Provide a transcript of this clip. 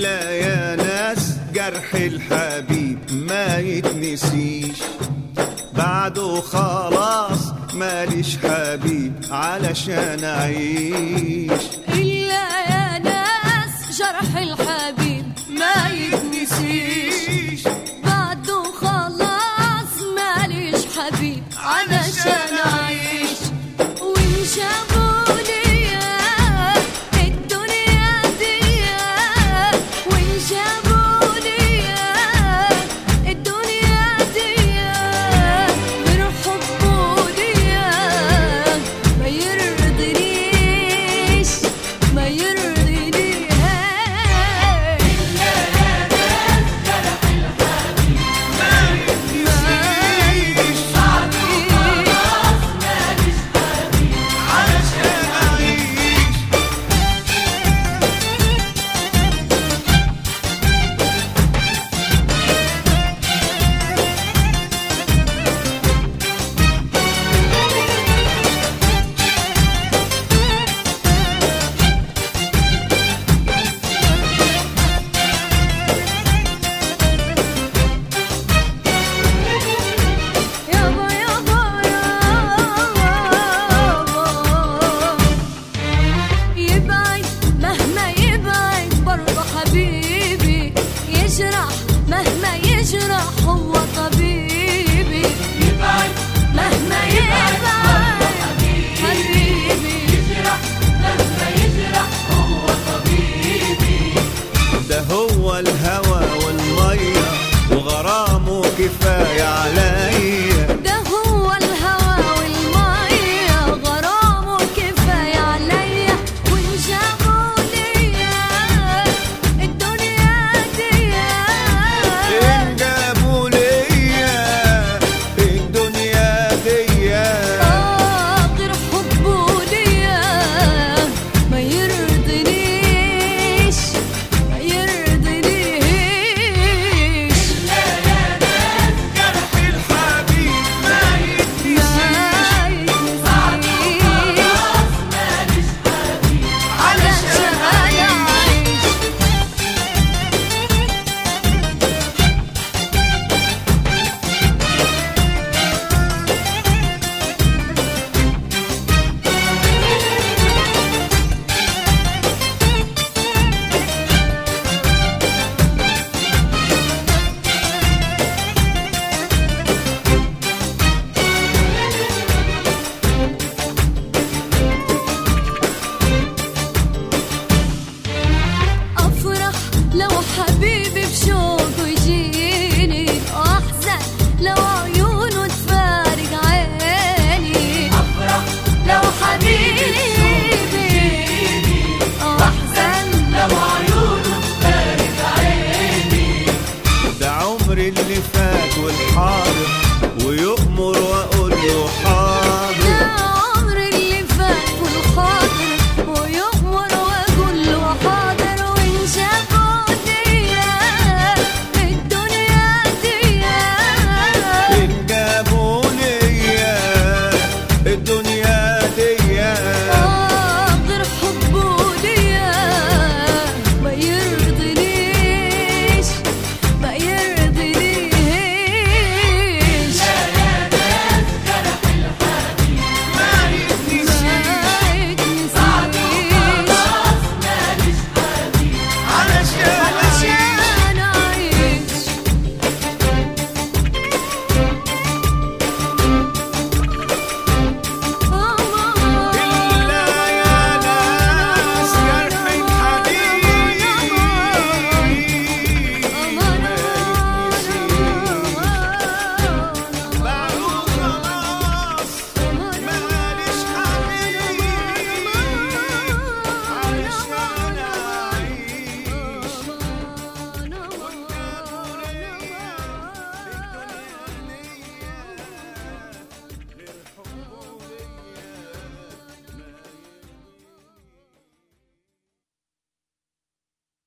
إلا يا ناس جرح الحبيب ما يتنسيش بعده خلاص ماليش حبيب علشان أعيش إلا يا ناس جرح الحبيب ما يتنسيش بعده خلاص ماليش حبيب علشان أعيش وإن جابوا ليا الدنيا دي وإن جابوا ليا الدنيا دي من حبه ليا ما يرضنيش ما يرضنيش علشان أعيش يابا يابا يابا يبعد مهما يبعد برضه حبيبي يجرح مهما يجرح هو طبيبي يبعد مهما يبعد حبيبي يجرح مهما يجرح هو طبيبي ده هو الهوى والمية وغرامه كفاية عليا ده هو الهوى والمية غرامه كفاية عليا وإن جابوا ليا الدنيا دي إن جابوا ليا الدنيا دي آه غير حبه ليا ما يرضنيش ما يرضنيش جرح الحبيب ما يتنسيش علشان أعيش أفرح لو حبيبي بشوقه يجيني وأحزن لو عيونه تفارق عيني أفرح لو حبيبي وأحزن لو عيونه تفارق عيني ده عمري اللي فات والحاضر